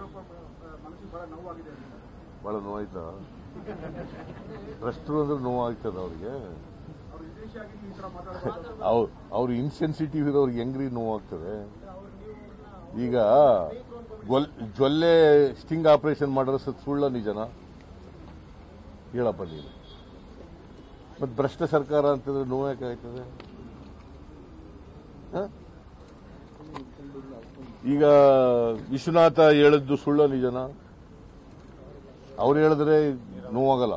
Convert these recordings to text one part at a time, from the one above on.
ಮನಸ್ಸಿಗೆ ಬಹಳ ನೋವಾಗಿದೆ ಅಂತ. ಬಹಳ ನೋವಾಯ್ತಾ ಭ್ರಷ್ಟರು ಅಂದ್ರೆ ನೋವಾಗ್ತದ ಅವ್ರಿಗೆ ಅವ್ರು ವಿದೇಶಿಯಾಗಿ ಈ ತರ ಮಾತಾಡೋದು ಅವ್ರ ಅವ್ರ ಇನ್ಸೆನ್ಸಿಟಿವ್ ಇರೋರ್ಗೆ ಹೆಂಗ್ರಿ ನೋವಾಗ್ತದೆ ಈಗ ಗೊಲ್ ಜೊಲ್ಲೆ ಸ್ಟಿಂಗ್ ಆಪರೇಷನ್ ಮಾಡಿರೋ ಸತ್ ಸುಳ್ಳ ನಿಜನಾ ಹೇಳಪ್ಪ ನೀನು ಮತ್ತೆ ಭ್ರಷ್ಟ ಸರ್ಕಾರ ಅಂತಂದ್ರೆ ನೋವಾಕೆ ಆಯ್ತದೆ ಹ? ಈಗ ವಿಶ್ವನಾಥ ಹೇಳಿದ್ದು ಸುಳ್ಳ ನಿಜನಾ ಅವ್ರು ಹೇಳಿದ್ರೆ ನೋವಾಗಲ್ಲ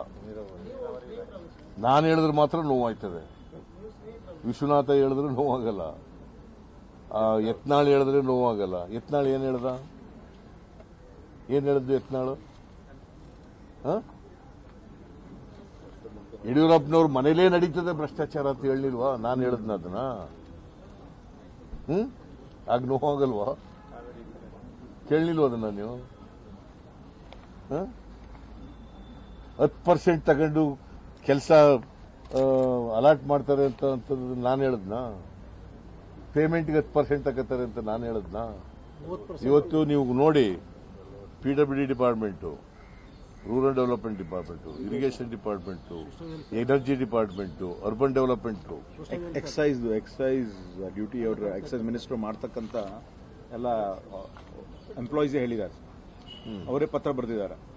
ನಾನು ಹೇಳಿದ್ರೆ ಮಾತ್ರ ನೋವಾಯ್ತದೆ ವಿಶ್ವನಾಥ ಹೇಳಿದ್ರೆ ನೋವಾಗಲ್ಲ ಆ, ಯತ್ನಾಳ್ ಹೇಳಿದ್ರೆ ನೋವಾಗಲ್ಲ ಯತ್ನಾಳ್ ಏನ್ ಹೇಳ್ದ ಏನ್ ಹೇಳಿದ್ದು ಯತ್ನಾಳು ಹ? ಯಡಿಯೂರಪ್ಪನವ್ರ ಮನೇಲೇ ನಡೀತದೆ ಭ್ರಷ್ಟಾಚಾರ ಅಂತ ಹೇಳಿಲ್ವಾ ನಾನು ಹೇಳಿದ್ನ ಅದನ್ನ ಹ್ಮ್ ಆಗ ನೋವಾಗಲ್ವಾ ಕೇಳಲಿಲ್ವ ಅದನ್ನ ನೀವು ಹತ್ತು ಪರ್ಸೆಂಟ್ ತಗೊಂಡು ಕೆಲಸ ಅಲಾಟ್ ಮಾಡ್ತಾರೆ ಅಂತ ಅಂತದ್ದು ನಾನು ಹೇಳದ್ನಾ ಪೇಮೆಂಟ್ಗೆ ಹತ್ತು ಪರ್ಸೆಂಟ್ ತಗೋತಾರೆ ಅಂತ ನಾನು ಹೇಳದ್ನಾ ಇವತ್ತು ನೀವು ನೋಡಿ P W D department rural development department irrigation department energy department urban development excise excise duty ಅವ್ರ ಎಕ್ಸೈಸ್ ಮಿನಿಸ್ಟರ್ ಮಾಡ್ತಕ್ಕಂತ ಎಲ್ಲ ಎಂಪ್ಲಾಯೀಸೇ ಹೇಳಿದ್ದಾರೆ ಅವರೇ ಪತ್ರ ಬರೆದಿದ್ದಾರೆ